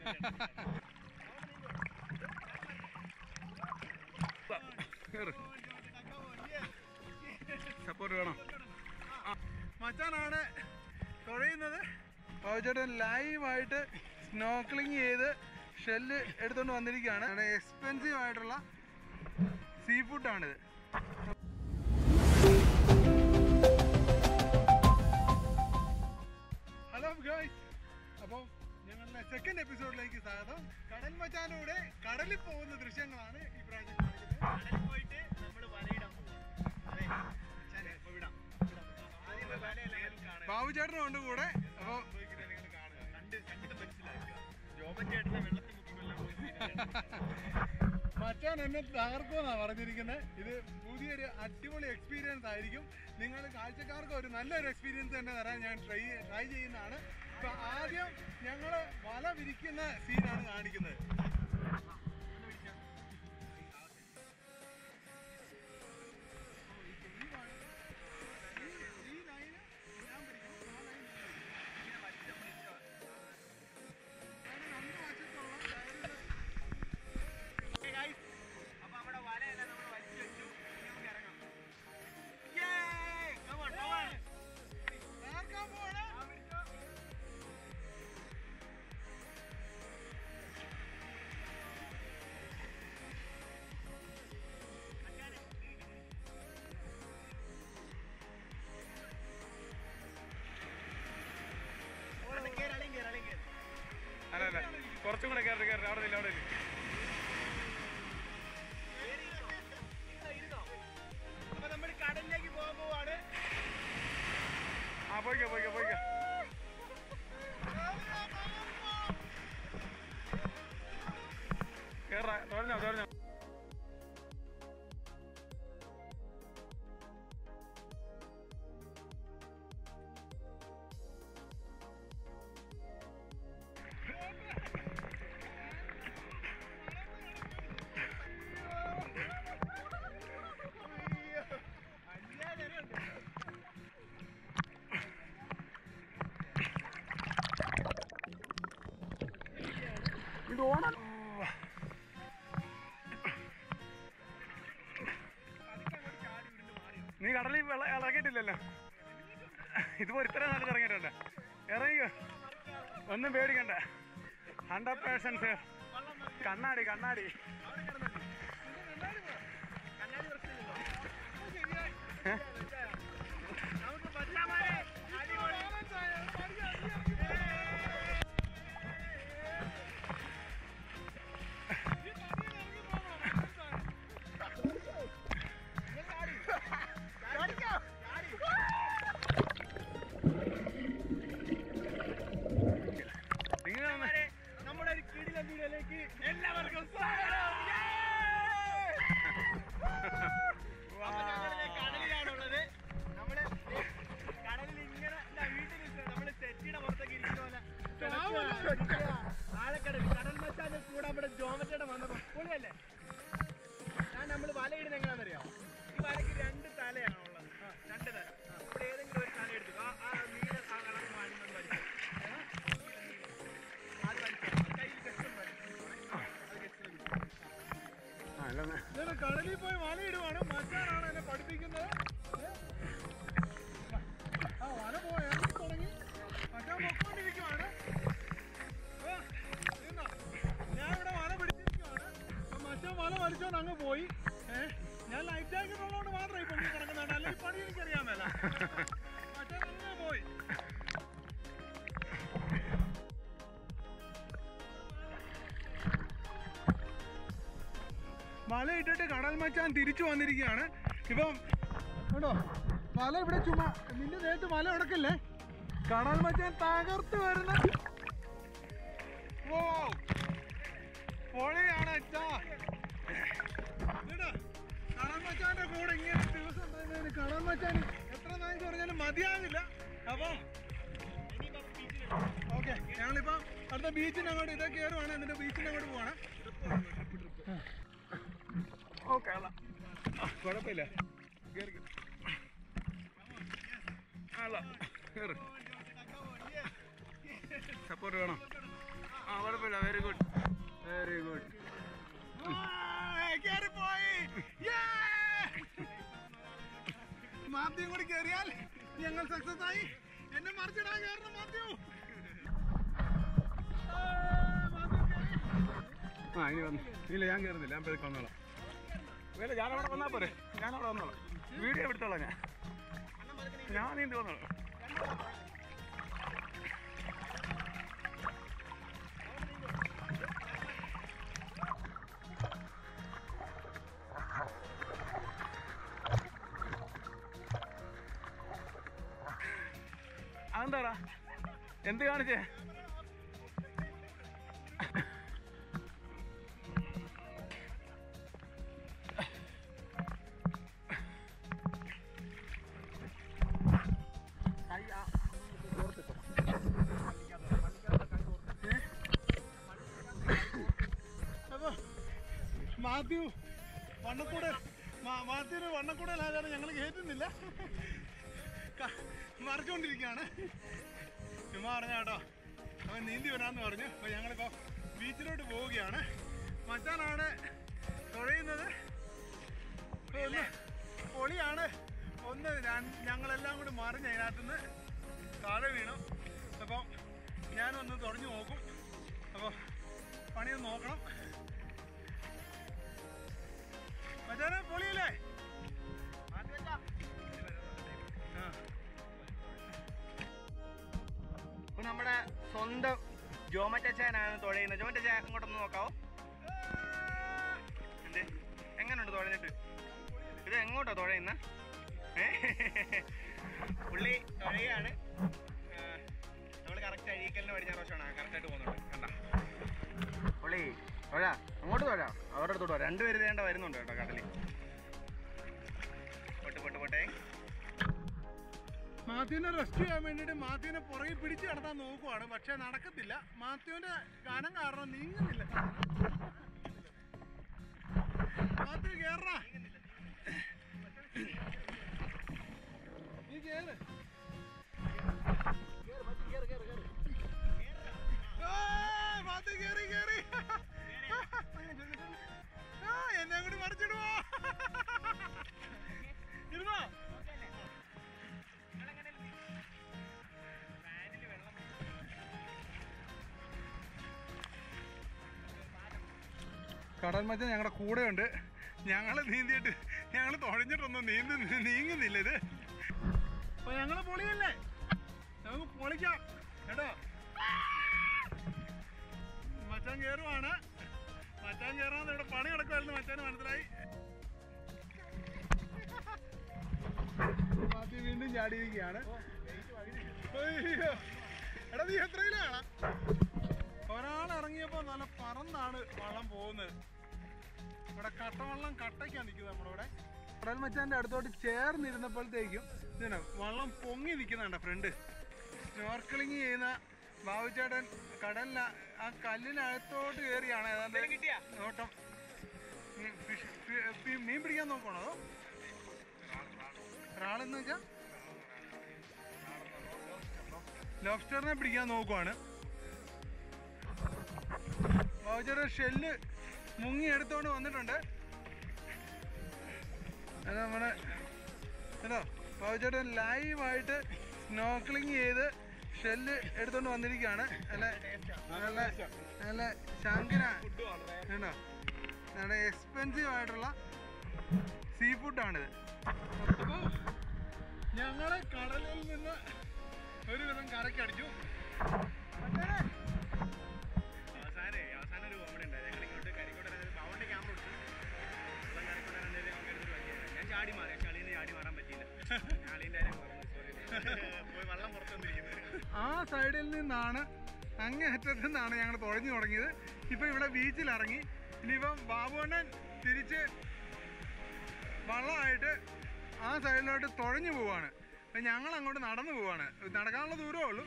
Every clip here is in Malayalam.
സപ്പോർട്ട് വേണം മച്ചാനാണ് തുഴയുന്നത് ചേട്ടൻ ലൈവായിട്ട് സ്നോക്ലിങ് ചെയ്ത് ഷെല്ല് എടുത്തുകൊണ്ട് വന്നിരിക്കുകയാണ് എക്സ്പെൻസീവ് ആയിട്ടുള്ള സീ ഫുഡാണിത് ഹലോ ഗായ്സ് അപ്പം ഞങ്ങളുടെ സെക്കൻഡ് എപ്പിസോഡിലേക്ക് സ്വാഗതം കടൽ മച്ചാനൂടെ കടലിൽ പോകുന്ന ദൃശ്യങ്ങളാണ് ഈ പ്രാവശ്യം കാണിക്കുന്നത് കടലിൽ പോയിട്ട് നമ്മള് വലയിടാൻ പോവാം. അതെ. മച്ചാനെ, ഇപ്പൊ വിടാം. ആദ്യം പോയി വലയെല്ലാം കാണുക. ബാബു ചേട്ടനും ഉണ്ട് കൂടെ അപ്പോൾ കണ്ട് കണ്ടിട്ട് മനസ്സിലാക്കുക. ജോബൻ ചേട്ടനെ വെള്ളത്തിൽ മുക്കി കൊല്ലാൻ പോയി സീനാണ്. മച്ചാൻ എന്നെ തകർക്കുമെന്നാ പറഞ്ഞിരിക്കുന്നത് ഇത് പുതിയൊരു അടിപൊളി എക്സ്പീരിയൻസ് ആയിരിക്കും നിങ്ങൾ കാഴ്ചക്കാർക്ക് ഒരു നല്ലൊരു എക്സ്പീരിയൻസ് തന്നെ തരാൻ ഞാൻ ട്രൈ ട്രൈ ചെയ്യുന്നതാണ് ഇപ്പൊ ആദ്യം ഞങ്ങൾ വല വിരിക്കുന്ന സീനാണ് കാണിക്കുന്നത് Okay, guys. അപ്പൊ നമ്മുടെ വലയെല്ലാം നമ്മള് വലിച്ചു വെച്ചു. ഇനി നമുക്ക് ഇറങ്ങാം. Yay! Come on, come on. ആ, പിടിച്ചോ. മച്ചാനെ, ഒരെണ്ണം കേറ്, അല്ലെങ്കിൽ കേറ്, അല്ലെങ്കിൽ കേറ്. അല്ല അല്ല കുറച്ചും കൂടെ കയറി കയറി അവിടെ ഇല്ല അവിടെ ഇല്ല കേറി ഇരുന്നോ? ഇരുന്നോ, ഇരുന്നോ? അപ്പൊ നമ്മൾ കടലിലേക്ക് പോകാൻ പോവാണ് ആ പോയിക്കോ പോയിക്കോ പോയിക്കോ കേറാ തുഴഞ്ഞോ തുഴഞ്ഞോ ഇത് ഓണം നീ കടലിൽ വെള്ളം ഇറങ്ങിയിട്ടില്ലല്ലോ ഇതുപോലെ ഇത്രയും നല്ല ഇറങ്ങിയിട്ടുണ്ട് ഇറങ്ങിക്കോ ഒന്നും പേടിക്കണ്ട ഹൺഡ്രഡ് പേഴ്സൻസ് കണ്ണാടി കണ്ണാടി കണ്ണാടി പ്രശ്നമില്ലല്ലോ നമുക്ക് പറ്റാമാരെ അടിപൊളി നിങ്ങൾ നമ്മുടെ ഒരു കിടിലൻ വീഡിയോയിലേക്ക് എല്ലാവർക്കും സ്വാഗതം അപ്പൊ ഞങ്ങളിത് കടലിലാണുള്ളത് നമ്മള് കടലിൽ ഇങ്ങനെ ഇല്ല, വീട്ടിൽ ഇല്ല, നമ്മള് സെറ്റിയുടെ പുറത്തൊക്കെ ഇരിക്കുന്ന പോലെ കിടക്കുക. ആഴക്കടൽ കടൽ മച്ചാന്റെ കൂടെ നമ്മുടെ ജോമറ്റയുടെ വന്നപ്പോ പൊളിയല്ലേ ഞാൻ നമ്മൾ വലയിടുന്ന എങ്ങനെയാണെന്നറിയാം ഈ വലയ്ക്ക് രണ്ട് തലയാണ് ഉള്ളത് ആ, രണ്ട് തല ആ, ഇവിടെ ഏതെങ്കിലും ഒരു തല എടുത്തു ആ ആ നീല ആ കളർ വാഴുന്നത് വലിച്ചു അത് വലിച്ചു കയ്യിൽ കെട്ടും വലിച്ചു അത് കെട്ടി വലിച്ചു ഞാൻ കടലിൽ പോയി വലയിടുവാണ് മച്ചാനാണ് എന്നെ പഠിപ്പിക്കുന്നത് ഏ? ആ വല പോയി ഇറങ്ങി തുടങ്ങി മച്ചാൻ പൊക്കോണ്ടിരിക്കുവാണ് ഏ, നിന്നോ? ഞാൻ ഇവിടെ വല പിടിച്ചിരിക്കുവാണ് അപ്പൊ മച്ചാൻ വല വലിച്ചോണ്ട് അങ്ങ് പോയി ഏ ഞാൻ ലൈഫ് ജാക്കറ്റ് ഉള്ളതുകൊണ്ട് മാത്രമേ ഈ പൊങ്ങി കിടക്കുന്നതാണ് അല്ലെങ്കിൽ പണി എനിക്കറിയാമല്ല മച്ചാൻ അങ്ങ് പോയി വല ഇട്ടിട്ട് കടൽ മച്ചാൻ തിരിച്ചു വന്നിരിക്കുകയാണ് ഇപ്പം കേട്ടോ വല ഇവിടെ ചുമ്മാ നിന്റെ ദേഹത്ത് വല ഉടക്കല്ലേ കടൽ മച്ചാൻ തകർത്ത് വരുന്ന ഓ പൊളിയാണ് അച്ഛാ കേട്ടോ കടൽ മച്ചാന്റെ കൂടെ ഇങ്ങനെ ഒരു ദിവസം ഉണ്ടായിരുന്നതിന് കടൽ മച്ചാൻ എത്ര നായി പറഞ്ഞാലും മതിയാകില്ല അപ്പം ഓക്കെ ഞങ്ങളിപ്പം അടുത്ത ബീച്ചിൻ്റെ അങ്ങോട്ട് ഇതേ കയറുവാണ് എന്നിട്ട് ബീച്ചിൻ്റെ അങ്ങോട്ട് പോവാണ് ഓക്കെ കുഴപ്പമില്ല കേറി അല്ല കയറി സപ്പോർട്ട് വേണം ആ കുഴപ്പമില്ല very very good very good കേറിപ്പോയി മാത്യം കൂടി കേറിയാൽ ഞങ്ങൾ സക്സസ് ആയി എന്നെ മറിച്ചിടാൻ കാരണം മാത്യു ആ, മാത്യു കേറി. ആ ഇനി വന്നു ഇല്ല ഞാൻ കയറുന്നില്ല ഞാൻ പേർക്ക് വന്നോളാം വേല ഞാൻ അവിടെ വന്നാൽ പോരെ ഞാൻ അവിടെ വന്നോളാം വീഡിയോ എടുത്തോളാം ഞാൻ ഞാൻ നീന്തി വന്നോളാം അതെന്താടാ എന്ത് കാണിച്ചേ അപ്പൊ മാത്യു വണ്ണക്കൂടെ മാ- മാത്യുവിന് വണ്ണക്കൂടലാകാതെ ഞങ്ങൾ കയറ്റുന്നില്ല ക- മറിച്ചുകൊണ്ടിരിക്കുകയാണ് ചുമ്മാ പറഞ്ഞ കേട്ടോ അവൻ നീന്തി വരാമെന്ന് പറഞ്ഞു അപ്പോൾ ഞങ്ങളിപ്പോൾ ബീച്ചിലോട്ട് പോവുകയാണ് മച്ചാനാണ് തുഴയുന്നത് ഇപ്പൊ ഒന്ന് പൊളിയാണ് ഒന്ന് ഞാൻ- ഞങ്ങളെല്ലാം കൂടി മറിഞ്ഞ് അതിനകത്തുനിന്ന് താഴെ വീണു അപ്പം ഞാനൊന്ന് തുഴഞ്ഞു നോക്കും അപ്പോൾ പണിയൊന്ന് നോക്കണം മച്ചാനെ പൊളിയില്ലേ ആ ഇപ്പൊ നമ്മുടെ സ്വന്തം ജോമറ്റച്ചാനാണ് തുഴയുന്നത് ജോമറ്റച്ച അങ്ങോട്ടൊന്ന് നോക്കാവോ എന്ത് എങ്ങനെയുണ്ട് തുഴഞ്ഞിട്ട് ഇത് എങ്ങോട്ടാ തുഴയുന്ന പുള്ളി തുഴയാണ് നമ്മൾ കറക്റ്റ് അഴീക്കലിന് പടിഞ്ഞാറ് പ്രാവശ്യമാണ് കറക്റ്റായിട്ട് പോകുന്നുണ്ട് കണ്ട പുള്ളി തുഴ അങ്ങോട്ട് തുഴ അവരുടെ അടുത്തോട്ട് തുഴ രണ്ടുപേര് വേണ്ട വരുന്നുണ്ട് കേട്ടോ കടലിൽ പൊട്ട് പൊട്ട് പൊട്ടേ മാത്യുവിനെ റെസ്ക്യൂ ചെയ്യാൻ വേണ്ടിയിട്ട് മാത്യുവിനെ പുറകിൽ പിടിച്ച് നടത്താൻ നോക്കുവാണ് പക്ഷെ നടക്കത്തില്ല മാത്യുവിന്റെ കനം കാരണം നീങ്ങുന്നില്ല മാത്യു കേറണ നീ കേറ് ഏയ്, മാത്യു കേറി കേറി ആ എന്നെ കൂടി മറിച്ചിടുവോ ഇരുന്നോ കടൽ മച്ച ഞങ്ങളുടെ കൂടെയുണ്ട് ഞങ്ങൾ നീന്തിയിട്ട് ഞങ്ങൾ തുഴഞ്ഞിട്ടൊന്നും നീന്തി നീങ്ങുന്നില്ല ഇത് അപ്പൊ ഞങ്ങള് പൊളിയല്ലേ നമുക്ക് പൊളിക്കാം കേട്ടോ മച്ചാൻ കയറുവാണ് മച്ചാൻ കയറാന്ന് ഇവിടെ പണി നടക്കുമായിരുന്നു മച്ചാന് മനസ്സിലായി മാറ്റി വീണ്ടും ചാടിയിരിക്കുകയാണ് അയ്യോ. എടാ നീ എത്രയിലാണ് ഒരാൾ ഇറങ്ങിയപ്പോ നല്ല പറന്നാണ് വള്ളം പോകുന്നത് ഇവിടെ കട്ടവള്ളം കട്ടയ്ക്കാ നിൽക്കുന്നത് നമ്മുടെ ഇവിടെ കടൽ മച്ചാന്റെ അടുത്തോട്ട് ചേർന്നിരുന്നപ്പോഴത്തേക്കും ഇതിനാ വള്ളം പൊങ്ങി നിൽക്കുന്നുണ്ട് ഫ്രണ്ട് സ്നോർക്കലിംഗ് ചെയ്യുന്ന ബാബുചേട്ടൻ കടലിന് ആ കല്ലിനകത്തോട്ട് കയറിയാണ് ഏതാണ്ട് കിട്ടിയാ നോട്ടം ഉം, ഫിഷ് ഫി- ഫി- മീൻ പിടിക്കാൻ നോക്കണോ അതോ ഒരാളെന്ന് വെച്ചാ ലോബ്സ്റ്ററിനെ പിടിക്കാൻ നോക്കുവാണ് ബാബുചേട്ടൻ ഷെല്ല് മുങ്ങി എടുത്തോണ്ട് വന്നിട്ടുണ്ട് അത് നമ്മുടെ കേട്ടോ ബാബുചേട്ടൻ ലൈവായിട്ട് സ്നോക്ലിങ് ചെയ്ത് ഷെല്ല് എടുത്തോണ്ട് വന്നിരിക്കുകയാണ് നല്ല നല്ല നല്ല ശങ്കര കേട്ടോ നല്ല എക്സ്പെൻസീവ് ആയിട്ടുള്ള സീ ഫുഡാണിത് അപ്പോൾ ഞങ്ങൾ കടലിൽ നിന്ന് ഒരുവിധം കരക്കടിച്ചു മച്ചാനെ, അവസാനേ അവസാനം ഒരു കോമഡി ഉണ്ടായി ഞങ്ങൾ ഇങ്ങോട്ട് കരിക്കോട്ടെ പവന്റെ ക്യാമറ എടുത്തു വെള്ളം കരക്കോട്ടെ നമുക്ക് എടുത്തിട്ട് പറ്റിയില്ല ഞാൻ ചാടി മാറി പക്ഷെ അളീന്ന് ചാടി മാറാൻ പറ്റിയില്ല ഞാൻ അളീൻ്റെ കാര്യം പറഞ്ഞു സോറി പോയി വെള്ളം പുറത്തു വന്നിരിക്കുന്നത് ആ സൈഡിൽ നിന്നാണ് അങ്ങേ അറ്റത്ത് നിന്നാണ് ഞങ്ങൾ തുഴഞ്ഞു തുടങ്ങിയത് ഇപ്പൊ ഇവിടെ ബീച്ചിൽ ഇറങ്ങി ഇനിയിപ്പം ബാബുണ്ണൻ തിരിച്ച് വള്ളമായിട്ട് ആ സൈഡിലോട്ട് തുഴഞ്ഞു പോവാണ് അപ്പൊ ഞങ്ങൾ അങ്ങോട്ട് നടന്നു പോവാണ് നടക്കാനുള്ള ദൂരമേ ഉള്ളൂ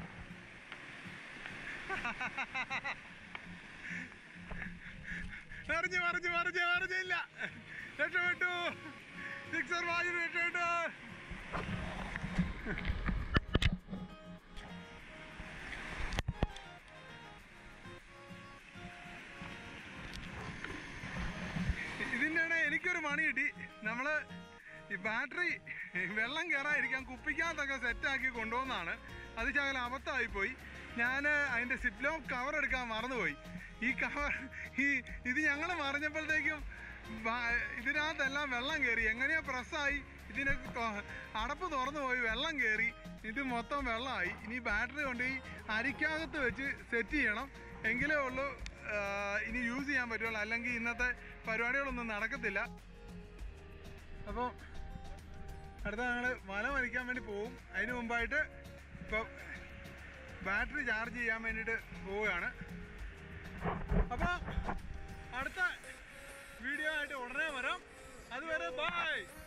മറിഞ്ഞ് മറിഞ്ഞ് മറിഞ്ഞ് മറിഞ്ഞില്ല രക്ഷപ്പെട്ടു സിക്സർ വായു രക്ഷപ്പെട്ടു ഈ ബാറ്ററി വെള്ളം കയറാതിരിക്കാൻ കുപ്പിക്കകത്തൊക്കെ സെറ്റാക്കി കൊണ്ടുവന്നാണ് അത് ശകലം അബദ്ധമായി പോയി ഞാൻ അതിൻ്റെ സിപ്ലോ കവർ എടുക്കാൻ മറന്നുപോയി ഈ കവർ ഈ ഇത് ഞങ്ങൾ മറിഞ്ഞപ്പോഴത്തേക്കും ബ- ഇതിനകത്തെല്ലാം വെള്ളം കയറി എങ്ങനെയോ പ്രസ്സായി ഇതിന് തൊ- അടപ്പ് തുറന്നു പോയി വെള്ളം കയറി ഇത് മൊത്തം വെള്ളമായി ഇനി ബാറ്ററി കൊണ്ട് ഈ അരിക്കകത്ത് വെച്ച് സെറ്റ് ചെയ്യണം എങ്കിലേ ഉള്ളൂ ആ, ഇനി യൂസ് ചെയ്യാൻ പറ്റുള്ളൂ അല്ലെങ്കിൽ ഇന്നത്തെ പരിപാടികളൊന്നും നടക്കത്തില്ല അപ്പോൾ അടുത്ത ഞങ്ങൾ വല വലിക്കാൻ വേണ്ടി പോവും അതിന് മുമ്പായിട്ട് ഇപ്പോൾ ബാറ്ററി ചാർജ് ചെയ്യാൻ വേണ്ടിയിട്ട് പോവുകയാണ് അപ്പോൾ അടുത്ത വീഡിയോ ആയിട്ട് ഉടനെ വരാം അതുവരെ ബൈ